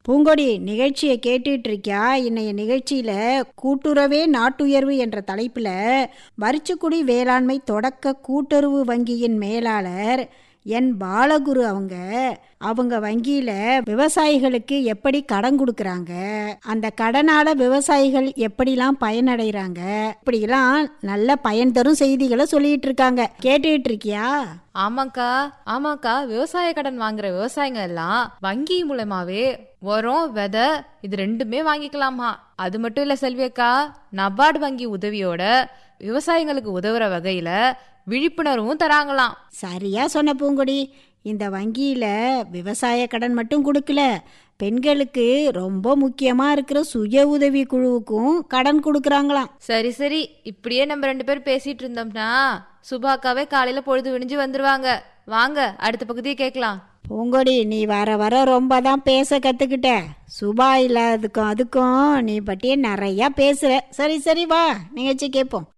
பூங்கொடி நிகழ்ச்சியை கேட்டுட்டு இருக்கியா இன்னைய நிகழ்ச்சியில கூட்டுறவே நாட்டுயர்வு என்ற தலைப்புல வரிச்சுக்குடி வேளாண்மை தொடக்க கூட்டுறவு வங்கியின் மேலாளர் என் பாலகுரு அவங்க அவங்க வங்கியில விவசாயிகளுக்கு எப்படி கடன் கொடுக்கறாங்க அந்த கடனால விவசாயிகள் எப்படிலாம் பயனடைறாங்க இப்படிலாம் நல்ல பயன் தரும் செய்திகளை சொல்லிட்டு இருக்காங்க கேட்டுட்டு இருக்கியா ஆமாக்கா ஆமாக்கா விவசாய கடன் வாங்குற விவசாயிங்க எல்லாம் வங்கி மூலமாவே உரம் விதை இது ரெண்டுமே வாங்கிக்கலாமா அது மட்டும் இல்ல செல்வியக்கா நபார்டு வங்கி உதவியோட விவசாயிங்களுக்கு உதவுற வகையில விழிப்புணர்வும் தராங்களாம் சரியா சொன்ன பூங்கொடி இந்த வங்கியில விவசாய கடன் மட்டும் கொடுக்கல பெண்களுக்கு ரொம்ப முக்கியமா இருக்கிற சுய உதவி குழுவுக்கும் கடன் கொடுக்கறாங்களாம் சரி சரி இப்படியே நம்ம ரெண்டு பேரும் பேசிட்டு இருந்தோம்னா சுபாக்காவே காலையில பொழுது விடிஞ்சு வந்துருவாங்க வாங்க அடுத்த பகுதியை கேட்கலாம் பூங்கொடி நீ வர வர ரொம்ப தான் பேச கத்துக்கிட்ட சுபா இல்லாததுக்கும் அதுக்கும் நீ பட்டியே நிறைய பேசுற சரி சரி வா நிகழ்ச்சி கேட்போம்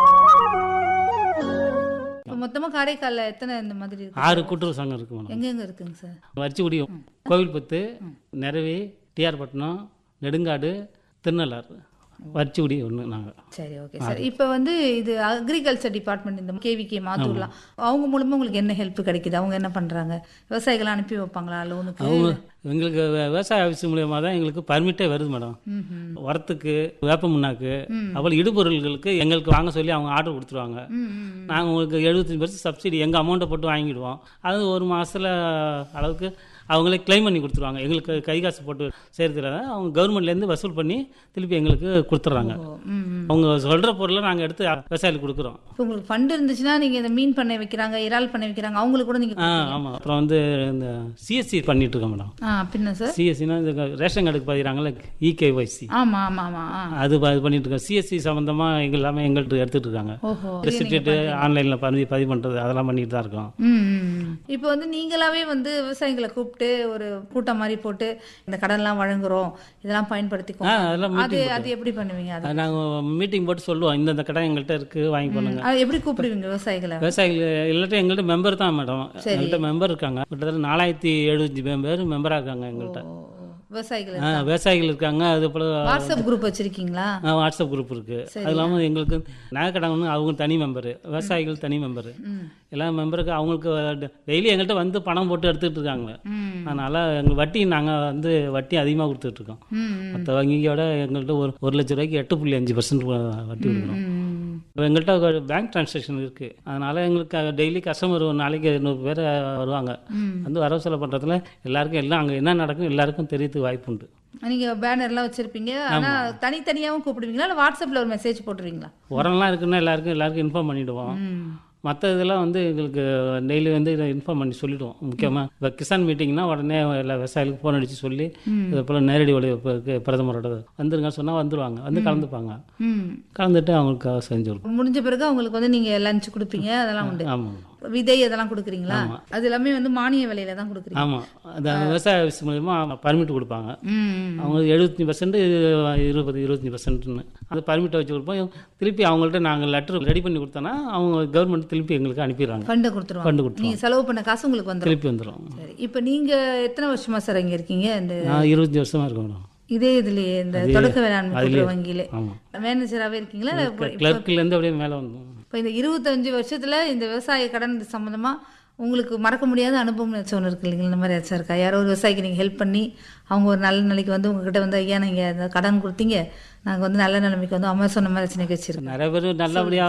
இப்போ மொத்தமா காரைக்கால்ல எத்தனை இந்த மாதிரி இருக்கு ஆறு கூட்டுறவு சங்கம் இருக்கு மேடம் எங்கெங்க இருக்குங்க சார் வரிச்சிக்குடி கோவில்பத்து நிறவி டிஆர்பட்டினம் நெடுங்காடு திருநள்ளாறு வரிச்சிக்குடி ஒன்று நாங்கள் சரி ஓகே சார் இப்போ வந்து இது அக்ரிகல்ச்சர் டிபார்ட்மெண்ட் இந்த கேவிகே மாத்தூர்லாம் அவங்க மூலமா உங்களுக்கு என்ன ஹெல்ப் கிடைக்குது அவங்க என்ன பண்றாங்க விவசாயிகளை அனுப்பி வைப்பாங்களா லோனுக்கு அவங்க எங்களுக்கு வி- விவசாய ஆஃபீஸ் மூலியமாக தான் எங்களுக்கு பர்மிட்டே வருது மேடம் உரத்துக்கு வேப்ப முன்னாக்கு அவ்வளோ இடுபொருள்களுக்கு எங்களுக்கு வாங்க சொல்லி அவங்க ஆர்டர் கொடுத்துருவாங்க நாங்கள் உங்களுக்கு எழுபத்தஞ்சு பர்சன்ட் சப்சிடி எங்கள் அமௌண்ட்டை போட்டு வாங்கிடுவோம் அது ஒரு மாதத்தில் அளவுக்கு அவங்களே கிளைம் பண்ணி கொடுத்துருவாங்க எங்களுக்கு கை காசு போட்டு சேர்த்துல அவங்க கவர்மெண்ட்லேருந்து வசூல் பண்ணி திருப்பி எங்களுக்கு கொடுத்துட்றாங்க அவங்க சொல்கிற பொருளை நாங்கள் எடுத்து விவசாயிகளுக்கு கொடுக்குறோம் இப்போ உங்களுக்கு ஃபண்ட் இருந்துச்சுன்னா நீங்க இந்த மீன் பண்ணை வைக்கிறாங்க இறால் பண்ணை வைக்கிறாங்க அவங்களுக்கு கூட நீங்க ஆ ஆமாம் அப்புறம் வந்து இந்த சிஎஸ்சி பண்ணிட்டு இருக்கோம் மேடம் ஆ பின்ன சார் சிஎஸ்சினா இந்த ரேஷன் கார்டுக்கு பதிகிறாங்களே இகேஒய்சி ஆமா ஆமா ஆமா ஆ அது ப- இது பண்ணிட்டு இருக்கோம் சிஎஸ்சி சம்மந்தமா எங்க எல்லாமே எங்கள்கிட்ட எடுத்துட்டு இருக்காங்க ஓஹோ ரெசிப்ட் ஆன்லைன்ல பதிவு பதிவு பண்றது அதெல்லாம் பண்ணிட்டு தான் இருக்கோம் ம், ம், ம். இப்போ வந்து நீங்களாவே வந்து விவசாயிகளை கூப்பிட்டு ஒரு கூட்டம் மாதிரி போட்டு இந்த கடன்லாம் வழங்குறோம் இதெல்லாம் ஆ பயன்படுத்திக்கோங்க அதெல்லாம் அது மீட்டிங் அது எப்படி பண்ணுவீங்க அது அது நாங்கள் மீட்டிங் போட்டு சொல்லுவோம் இந்தந்த கடை எங்கள்கிட்ட இருக்கு வாங்கி பண்ணுங்க அது எப்படி கூப்பிடுவீங்க விவசாயிகளை விவசாயிகள் எல்லாத்தையும் எங்கள்கிட்ட மெம்பர் தான் மேடம் எங்கள்கிட்ட மெம்பர் இருக்காங்க கிட்டத்தட்ட நாலாயிரத்தி எழுபத்தஞ்சு பேர் மெம்பராக இருக்காங்க எங்கள்கிட்ட ஓ, விவசாயிகளை ஆ விவசாயிகள் இருக்காங்க அது போல வாட்ஸ்அப் குரூப் வச்சிருக்கீங்களா ஆ, வாட்ஸ்அப் குரூப் இருக்கு அது இல்லாமல் எங்களுக்கு நகைக்கடை அவங்க தனி மெம்பரு விவசாயிகள் தனி மெம்பரு எல்லா மெம்பருக்கு அவங்களுக்கு டெய்லி எங்கள்கிட்ட வந்து பணம் போட்டு எடுத்துக்கிட்டு இருக்காங்க அதனால எங்கள் வட்டி நாங்கள் வந்து வட்டி அதிகமாக கொடுத்துட்டு இருக்கோம் மற்ற வங்கியோட எங்கள்கிட்ட ஒரு ஒரு லட்ச ரூபாய்க்கு எட்டு புள்ளி அஞ்சு பர்சன்ட் வட்டி கொடுக்குறோம் இப்போ எங்கள்கிட்ட ஒரு பேங்க் டிரான்சாக்ஷன் இருக்கு அதனால எங்களுக்கு டெய்லி கஸ்டமர் ஒரு நாளைக்கு நூறு பேர் வருவாங்க வந்து வரவு செலவு பண்ணுறதுல எல்லாருக்கும் எல்லாம் அங்கே என்ன நடக்கும் எல்லாருக்கும் தெரியறதுக்கு வாய்ப்பு உண்டு நீங்க பேனர்லாம் வச்சிருப்பீங்க ஆனா தனித்தனியாவும் கூப்பிடுவீங்களா இல்ல வாட்ஸ்அப்ல ஒரு மெசேஜ் போட்டுருவீங்களா உரம்லாம் இருக்குன்னா எல்லாருக்கும் எல்லாருக்கும் இன்ஃபார்ம் பண்ணிவிடுவோம் மற்ற இதெல்லாம் வந்து எங்களுக்கு டெய்லி வந்து இதை இன்ஃபார்ம் பண்ணி சொல்லிடுவோம் முக்கியமாக இப்போ கிசான் மீட்டிங்னா உடனே எல்லா விவசாயிகளுக்கு ஃபோன் அடித்து சொல்லி இது போல் நேரடி ஒளிபரப்புக்கு பிரதமரோட வந்துருங்க சொன்னால் வந்துருவாங்க வந்து கலந்துப்பாங்க ம் கலந்துட்டு அவங்களுக்கு செஞ்சு கொடுப்போம் முடிஞ்ச பிறகு அவங்களுக்கு வந்து நீங்க லஞ்ச் கொடுப்பீங்க அதெல்லாம் உண்டு ஆமாம் விதை அதெல்லாம் கொடுக்குறீங்களா அது எல்லாமே வந்து மானிய விலையில தான் கொடுக்குறீங்க ஆமாம் அந்த விவசாய ஆஃபீஸ் மூலிமா பர்மிட் கொடுப்பாங்க ம் அவங்க எழுபத்தஞ்சி பர்சன்ட் இருபது இருபத்தஞ்சி பர்சன்ட்னு அந்த பர்மிட்டை வச்சு கொடுப்போம் திருப்பி அவங்கள்ட்ட நாங்கள் லெட்டர் ரெடி பண்ணி கொடுத்தோன்னா அவங்க கவர்மெண்ட் திருப்பி எங்களுக்கு அனுப்பிடுறாங்க ஃபண்டை கொடுத்துருவாங்க ஃபண்டு கொடுத்துருவாங்க நீங்க செலவு பண்ண காசு உங்களுக்கு வந்துடும் திருப்பி வந்துடும் சரி இப்போ நீங்க எத்தனை வருஷமா சார் இங்க இருக்கீங்க இந்த நான் இருபத்தஞ்சி வருஷமா இருக்கேன் மேடம் இதே இதுலயே இந்த தொடக்க வேளாண்மை கூட்டுறவு வங்கியிலே ஆமாம் மேனேஜராகவே இருக்கீங்களா இல்ல இப்போ- கிளர்க்லேருந்து அப்படியே மேலே வந்தோம் இப்போ இந்த இருபத்தஞ்சு வருஷத்துல இந்த விவசாய கடன் சம்பந்தமா உங்களுக்கு மறக்க முடியாத அனுபவம் ஏதாச்சும் ஒன்று இருக்கு இல்லைங்களா இந்த மாதிரி ஏதாச்சும் இருக்கா யாரோ ஒரு விவசாயிக்கு நீங்கள் ஹெல்ப் பண்ணி அவங்க ஒரு நல்ல நிலைக்கு வந்து உங்ககிட்ட வந்து ஐயா நீங்கள் இந்த கடன் கொடுத்தீங்க நாங்கள் வந்து நல்ல நிலைமைக்கு வந்து அம்மா சொன்ன மாதிரி நிகழ்ச்சி இருக்கு நிறைய பேர் நல்லபடியாக